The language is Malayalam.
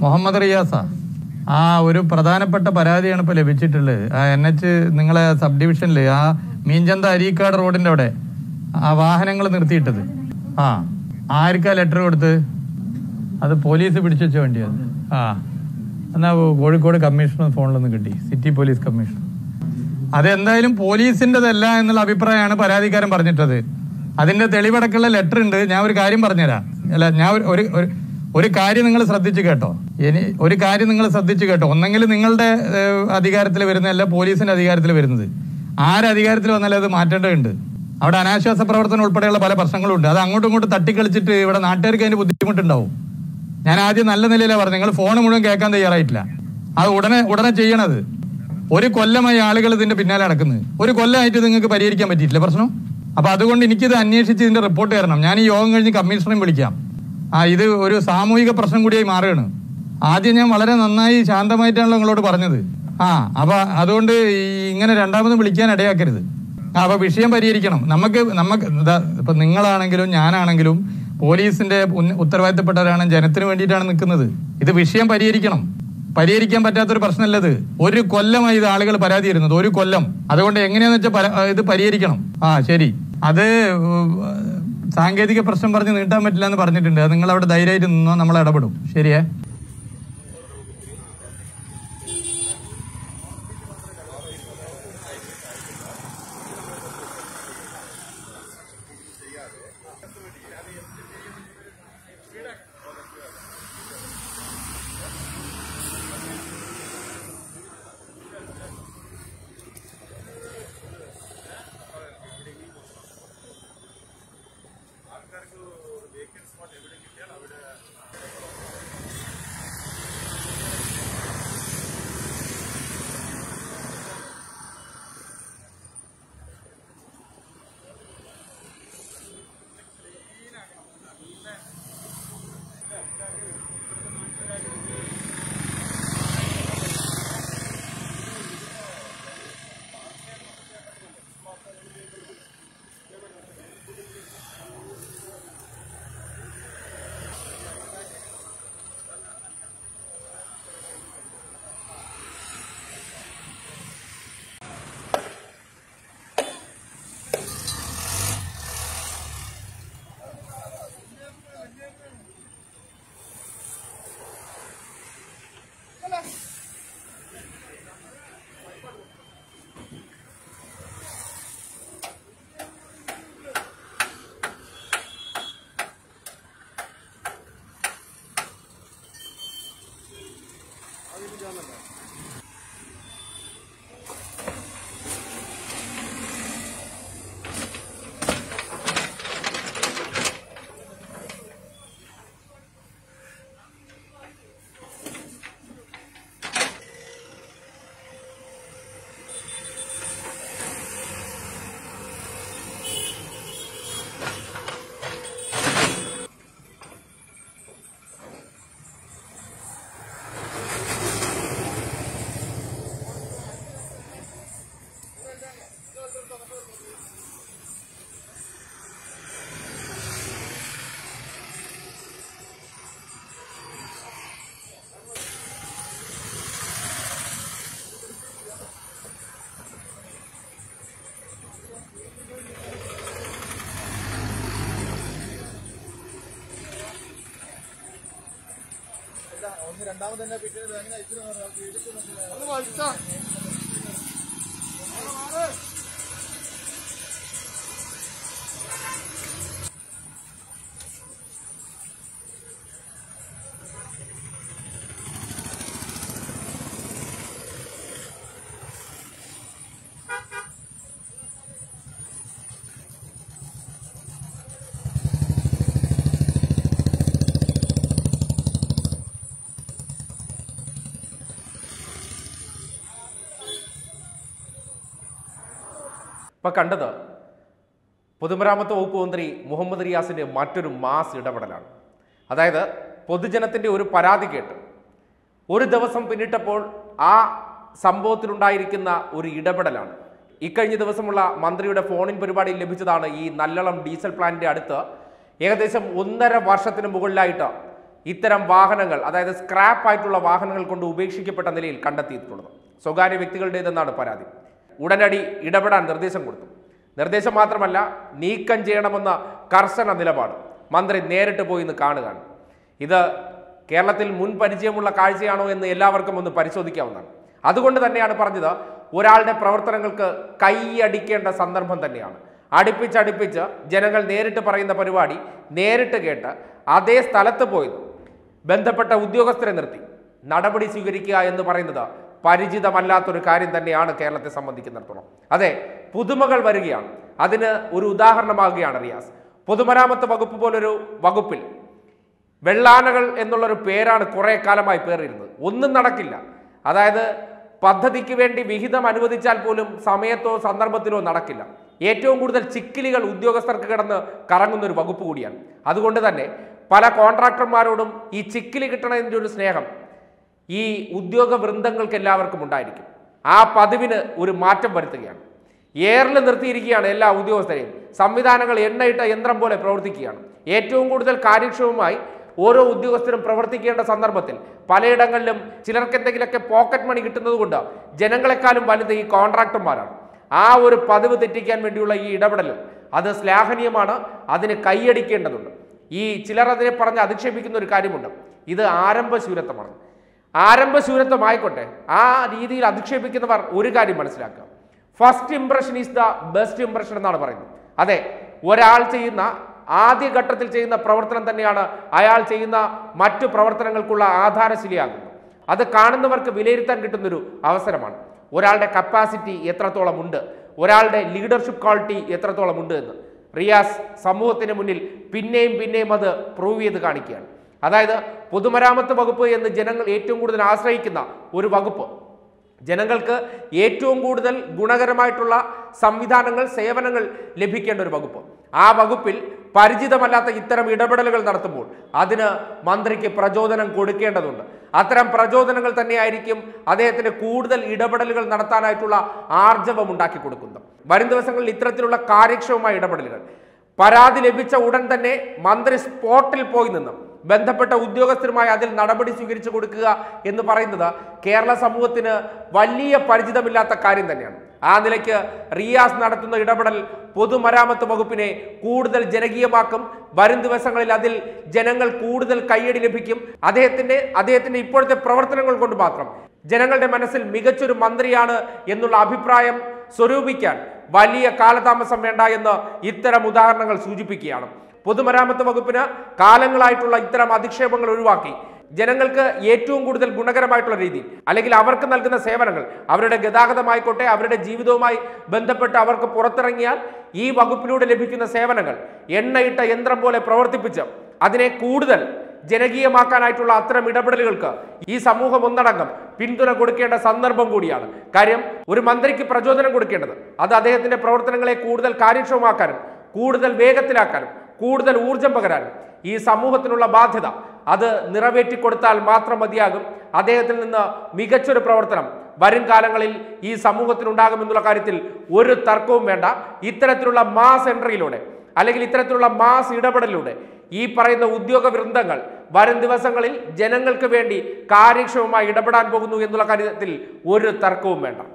മുഹമ്മദ് റിയാസ ആ ഒരു പ്രധാനപ്പെട്ട പരാതിയാണ് ഇപ്പൊ ലഭിച്ചിട്ടുള്ളത് ആ എൻ എച്ച് നിങ്ങളെ സബ് ഡിവിഷനിൽ ആ മീഞ്ചന്ത അരീക്കാട് റോഡിന്റെ അവിടെ ആ വാഹനങ്ങൾ നിർത്തിയിട്ടത് ആ ആർക്കാ ലെറ്റർ കൊടുത്ത് അത് പോലീസ് പിടിച്ചു വെച്ച വണ്ടിയാണ് ആ എന്നാ കോഴിക്കോട് കമ്മീഷണർ ഫോണിലൊന്ന് കിട്ടി സിറ്റി പോലീസ് കമ്മീഷണർ അതെന്തായാലും പോലീസിന്റെതല്ല എന്നുള്ള അഭിപ്രായമാണ് പരാതിക്കാരൻ പറഞ്ഞിട്ടത് അതിന്റെ തെളിവടക്കുള്ള ലെറ്റർ ഉണ്ട് ഞാൻ ഒരു കാര്യം പറഞ്ഞുതരാം അല്ല ഞാൻ ഒരു- ഒരു ഒരു- ഒരു കാര്യം നിങ്ങൾ ശ്രദ്ധിച്ചു കേട്ടോ ഇനി ഒരു കാര്യം നിങ്ങൾ ശ്രദ്ധിച്ചു കേട്ടോ ഒന്നെങ്കിൽ നിങ്ങളുടെ അധികാരത്തിൽ വരുന്നതല്ല പോലീസിന്റെ അധികാരത്തിൽ വരുന്നത് ആരധികാരത്തിൽ വന്നാലും അത് മാറ്റേണ്ടതുണ്ട് അവിടെ അനാശ്വാസ പ്രവർത്തനം ഉൾപ്പെടെയുള്ള പല പ്രശ്നങ്ങളും ഉണ്ട് അത് അങ്ങോട്ടും ഇങ്ങോട്ടും തട്ടിക്കളിച്ചിട്ട് ഇവിടെ നാട്ടുകാർക്ക് അതിന് ബുദ്ധിമുട്ടുണ്ടാവും ഞാൻ ആദ്യം നല്ല നിലയിലാണ് പറഞ്ഞത് നിങ്ങൾ ഫോൺ മുഴുവൻ കേൾക്കാൻ തയ്യാറായിട്ടില്ല അത് ഉടനെ ഉടനെ ചെയ്യണത് ഒരു കൊല്ലമായി ആളുകൾ ഇതിന്റെ പിന്നാലെ നടക്കുന്നത് ഒരു കൊല്ലമായിട്ട് നിങ്ങൾക്ക് പരിഹരിക്കാൻ പറ്റിയിട്ടില്ല പ്രശ്നം അപ്പൊ അതുകൊണ്ട് എനിക്കിത് അന്വേഷിച്ച് ഇതിന്റെ റിപ്പോർട്ട് തരണം ഞാൻ ഈ യോഗം കഴിഞ്ഞ് കമ്മീഷണറെയും വിളിക്കാം ആ ഇത് ഒരു സാമൂഹിക പ്രശ്നം കൂടിയായി മാറുകയാണ് ആദ്യം ഞാൻ വളരെ നന്നായി ശാന്തമായിട്ടാണല്ലോ നിങ്ങളോട് പറഞ്ഞത് ആ അപ്പൊ അതുകൊണ്ട് ഈ ഇങ്ങനെ രണ്ടാമതും വിളിക്കാൻ ഇടയാക്കരുത് ആ, അപ്പൊ വിഷയം പരിഹരിക്കണം നമുക്ക് നമുക്ക് ഇതാ, ഇപ്പൊ നിങ്ങളാണെങ്കിലും ഞാനാണെങ്കിലും പോലീസിന്റെ ഉന്ന- ഉത്തരവാദിത്തപ്പെട്ടവരാണ് ജനത്തിന് വേണ്ടിയിട്ടാണ് നിൽക്കുന്നത് ഇത് വിഷയം പരിഹരിക്കണം പരിഹരിക്കാൻ പറ്റാത്തൊരു പ്രശ്നമല്ലത് ഒരു കൊല്ലമായി ഇത് ആളുകൾ പരാതി വരുന്നത് ഒരു കൊല്ലം അതുകൊണ്ട് എങ്ങനെയാന്ന് വെച്ചാൽ പര- ഇത് പരിഹരിക്കണം ആ ശരി അത് ഉം, സാങ്കേതിക പ്രശ്നം പറഞ്ഞ് നീട്ടാൻ പറ്റില്ല എന്ന് പറഞ്ഞിട്ടുണ്ട് അത് നിങ്ങൾ അവിടെ ധൈര്യമായിട്ട് നിന്നോ നമ്മൾ ഇടപെടും ശരിയേ ഇപ്പൊ കണ്ടത് പൊതുമരാമത്ത് വകുപ്പ് മന്ത്രി മുഹമ്മദ് റിയാസിന്റെ മറ്റൊരു മാസ് ഇടപെടലാണ് അതായത് പൊതുജനത്തിന്റെ ഒരു പരാതി കേട്ട് ഒരു ദിവസം പിന്നിട്ടപ്പോൾ ആ സംഭവത്തിലുണ്ടായിരിക്കുന്ന ഒരു ഇടപെടലാണ് ഇക്കഴിഞ്ഞ ദിവസമുള്ള മന്ത്രിയുടെ ഫോണിൻ പരിപാടിയിൽ ലഭിച്ചതാണ് ഈ നല്ലളം ഡീസൽ പ്ലാന്റിന്റെ അടുത്ത് ഏകദേശം ഒന്നര വർഷത്തിന് മുകളിലായിട്ട് ഇത്തരം വാഹനങ്ങൾ അതായത് സ്ക്രാപ്പ് ആയിട്ടുള്ള വാഹനങ്ങൾ കൊണ്ട് ഉപേക്ഷിക്കപ്പെട്ട നിലയിൽ കണ്ടെത്തിയിട്ടുള്ളത് സ്വകാര്യ വ്യക്തികളുടേതെന്നാണ് പരാതി ഉടനടി ഇടപെടാൻ നിർദ്ദേശം കൊടുത്തു നിർദ്ദേശം മാത്രമല്ല നീക്കം ചെയ്യണമെന്ന കർശന നിലപാട് മന്ത്രി നേരിട്ട് പോയി ഇന്ന് കാണുകയാണ് ഇത് കേരളത്തിൽ മുൻ പരിചയമുള്ള കാഴ്ചയാണോ എന്ന് എല്ലാവർക്കും ഒന്ന് പരിശോധിക്കാവുന്നതാണ് അതുകൊണ്ട് തന്നെയാണ് പറഞ്ഞത് ഒരാളുടെ പ്രവർത്തനങ്ങൾക്ക് കൈയടിക്കേണ്ട സന്ദർഭം തന്നെയാണ് അടുപ്പിച്ചടുപ്പിച്ച് ജനങ്ങൾ നേരിട്ട് പറയുന്ന പരിപാടി നേരിട്ട് കേട്ട് അതേ സ്ഥലത്ത് പോയത് ബന്ധപ്പെട്ട ഉദ്യോഗസ്ഥരെ നിർത്തി നടപടി സ്വീകരിക്കുക എന്ന് പറയുന്നത് പരിചിതമല്ലാത്തൊരു കാര്യം തന്നെയാണ് കേരളത്തെ സംബന്ധിക്കുന്നിടത്തോളം അതെ പുതുമകൾ വരികയാണ് അതിന് ഒരു ഉദാഹരണമാകുകയാണ് റിയാസ് പൊതുമരാമത്ത് വകുപ്പ് പോലൊരു വകുപ്പിൽ വെള്ളാനകൾ എന്നുള്ളൊരു പേരാണ് കുറെ കാലമായി പേറിയിരുന്നത് ഒന്നും നടക്കില്ല അതായത് പദ്ധതിക്ക് വേണ്ടി വിഹിതം അനുവദിച്ചാൽ പോലും സമയത്തോ സന്ദർഭത്തിലോ നടക്കില്ല ഏറ്റവും കൂടുതൽ ചിക്കിലികൾ ഉദ്യോഗസ്ഥർക്ക് കിടന്ന് കറങ്ങുന്ന ഒരു വകുപ്പ് കൂടിയാണ് അതുകൊണ്ട് തന്നെ പല കോൺട്രാക്ടർമാരോടും ഈ ചിക്കിലി കിട്ടണതിൻ്റെ ഒരു സ്നേഹം ഈ ഉദ്യോഗ വൃന്ദങ്ങൾക്ക് എല്ലാവർക്കും ഉണ്ടായിരിക്കും ആ പതിവിന് ഒരു മാറ്റം വരുത്തുകയാണ് എയറിൽ നിർത്തിയിരിക്കുകയാണ് എല്ലാ ഉദ്യോഗസ്ഥരെയും സംവിധാനങ്ങൾ എണ്ണയിട്ട യന്ത്രം പോലെ പ്രവർത്തിക്കുകയാണ് ഏറ്റവും കൂടുതൽ കാര്യക്ഷമമായി ഓരോ ഉദ്യോഗസ്ഥരും പ്രവർത്തിക്കേണ്ട സന്ദർഭത്തിൽ പലയിടങ്ങളിലും ചിലർക്ക് എന്തെങ്കിലുമൊക്കെ പോക്കറ്റ് മണി കിട്ടുന്നത് കൊണ്ട് ജനങ്ങളെക്കാളും വലുത് ഈ കോൺട്രാക്ടർമാരാണ് ആ ഒരു പതിവ് തെറ്റിക്കാൻ വേണ്ടിയുള്ള ഈ ഇടപെടലും അത് ശ്ലാഘനീയമാണ് അതിന് കൈയടിക്കേണ്ടതുണ്ട് ഈ ചിലർ അതിനെ പറഞ്ഞ് അധിക്ഷേപിക്കുന്ന ഒരു കാര്യമുണ്ട് ഇത് ആരംഭശൂരത്വമാണ് ആരംഭശൂരത്വമായിക്കോട്ടെ ആ രീതിയിൽ അധിക്ഷേപിക്കുന്നവർ ഒരു കാര്യം മനസ്സിലാക്കുക first impression is the best impression എന്നാണ് പറയുന്നത് അതെ ഒരാൾ ചെയ്യുന്ന ആദ്യ ഘട്ടത്തിൽ ചെയ്യുന്ന പ്രവർത്തനം തന്നെയാണ് അയാൾ ചെയ്യുന്ന മറ്റു പ്രവർത്തനങ്ങൾക്കുള്ള ആധാരശിലയാകുന്നത് അത് കാണുന്നവർക്ക് വിലയിരുത്താൻ കിട്ടുന്നൊരു അവസരമാണ് ഒരാളുടെ കപ്പാസിറ്റി എത്രത്തോളം ഉണ്ട് ഒരാളുടെ ലീഡർഷിപ്പ് ക്വാളിറ്റി എത്രത്തോളം ഉണ്ട് എന്ന് റിയാസ് സമൂഹത്തിന് മുന്നിൽ പിന്നെയും പിന്നെയും അത് പ്രൂവ് ചെയ്ത് കാണിക്കുകയാണ് അതായത് പൊതുമരാമത്ത് വകുപ്പ് എന്ന് ജനങ്ങൾ ഏറ്റവും കൂടുതൽ ആശ്രയിക്കുന്ന ഒരു വകുപ്പ് ജനങ്ങൾക്ക് ഏറ്റവും കൂടുതൽ ഗുണകരമായിട്ടുള്ള സംവിധാനങ്ങൾ സേവനങ്ങൾ ലഭിക്കേണ്ട ഒരു വകുപ്പ് ആ വകുപ്പിൽ പരിചിതമല്ലാത്ത ഇത്തരം ഇടപെടലുകൾ നടത്തുമ്പോൾ അതിന് മന്ത്രിക്ക് പ്രചോദനം കൊടുക്കേണ്ടതുണ്ട് അത്തരം പ്രചോദനങ്ങൾ തന്നെയായിരിക്കും അദ്ദേഹത്തിന് കൂടുതൽ ഇടപെടലുകൾ നടത്താനായിട്ടുള്ള ആർജവം ഉണ്ടാക്കി കൊടുക്കുന്നത് വരും ദിവസങ്ങളിൽ ഇത്തരത്തിലുള്ള കാര്യക്ഷമമായ ഇടപെടലുകൾ പരാതി ലഭിച്ച ഉടൻ തന്നെ മന്ത്രി സ്പോട്ടിൽ പോയി നിന്നും ബന്ധപ്പെട്ട ഉദ്യോഗസ്ഥരുമായി അതിൽ നടപടി സ്വീകരിച്ചു കൊടുക്കുക എന്ന് പറയുന്നത് കേരള സമൂഹത്തിന് വലിയ പരിചിതമില്ലാത്ത കാര്യം തന്നെയാണ് ആ നിലയ്ക്ക് റിയാസ് നടത്തുന്ന ഇടപെടൽ പൊതുമരാമത്ത് വകുപ്പിനെ കൂടുതൽ ജനകീയമാക്കും വരും ദിവസങ്ങളിൽ അതിൽ ജനങ്ങൾ കൂടുതൽ കയ്യടി ലഭിക്കും അദ്ദേഹത്തിന്റെ അദ്ദേഹത്തിന്റെ ഇപ്പോഴത്തെ പ്രവർത്തനങ്ങൾ കൊണ്ട് മാത്രം ജനങ്ങളുടെ മനസ്സിൽ മികച്ചൊരു മന്ത്രിയാണ് എന്നുള്ള അഭിപ്രായം സ്വരൂപിക്കാൻ വലിയ കാലതാമസം വേണ്ട എന്ന് ഇത്തരം ഉദാഹരണങ്ങൾ സൂചിപ്പിക്കുകയാണ് പൊതുമരാമത്ത് വകുപ്പിന് കാലങ്ങളായിട്ടുള്ള ഇത്തരം അധിക്ഷേപങ്ങൾ ഒഴിവാക്കി ജനങ്ങൾക്ക് ഏറ്റവും കൂടുതൽ ഗുണകരമായിട്ടുള്ള രീതിയിൽ അല്ലെങ്കിൽ അവർക്ക് നൽകുന്ന സേവനങ്ങൾ അവരുടെ ഗതാഗതമായിക്കോട്ടെ അവരുടെ ജീവിതവുമായി ബന്ധപ്പെട്ട് അവർക്ക് പുറത്തിറങ്ങിയാൽ ഈ വകുപ്പിലൂടെ ലഭിക്കുന്ന സേവനങ്ങൾ എണ്ണയിട്ട യന്ത്രം പോലെ പ്രവർത്തിപ്പിച്ച് അതിനെ കൂടുതൽ ജനകീയമാക്കാനായിട്ടുള്ള അത്തരം ഇടപെടലുകൾക്ക് ഈ സമൂഹം ഒന്നടങ്കം പിന്തുണ കൊടുക്കേണ്ട സന്ദർഭം കൂടിയാണ് കാര്യം ഒരു മന്ത്രിക്ക് പ്രചോദനം കൊടുക്കേണ്ടത് അത് അദ്ദേഹത്തിന്റെ പ്രവർത്തനങ്ങളെ കൂടുതൽ കാര്യക്ഷമമാക്കാനും കൂടുതൽ വേഗത്തിലാക്കാനും കൂടുതൽ ഊർജം പകരാനും ഈ സമൂഹത്തിനുള്ള ബാധ്യത അത് നിറവേറ്റി കൊടുത്താൽ മാത്രം മതിയാകും അദ്ദേഹത്തിൽ നിന്ന് മികച്ചൊരു പ്രവർത്തനം വരും കാലങ്ങളിൽ ഈ സമൂഹത്തിനുണ്ടാകുമെന്നുള്ള കാര്യത്തിൽ ഒരു തർക്കവും വേണ്ട ഇത്തരത്തിലുള്ള മാസ് എൻട്രിയിലൂടെ അല്ലെങ്കിൽ ഇത്തരത്തിലുള്ള മാസ് ഇടപെടലിലൂടെ ഈ പറയുന്ന ഉദ്യോഗ വൃന്ദങ്ങൾ വരും ദിവസങ്ങളിൽ ജനങ്ങൾക്ക് വേണ്ടി കാര്യക്ഷമമായി ഇടപെടാൻ പോകുന്നു എന്നുള്ള കാര്യത്തിൽ ഒരു തർക്കവും വേണ്ട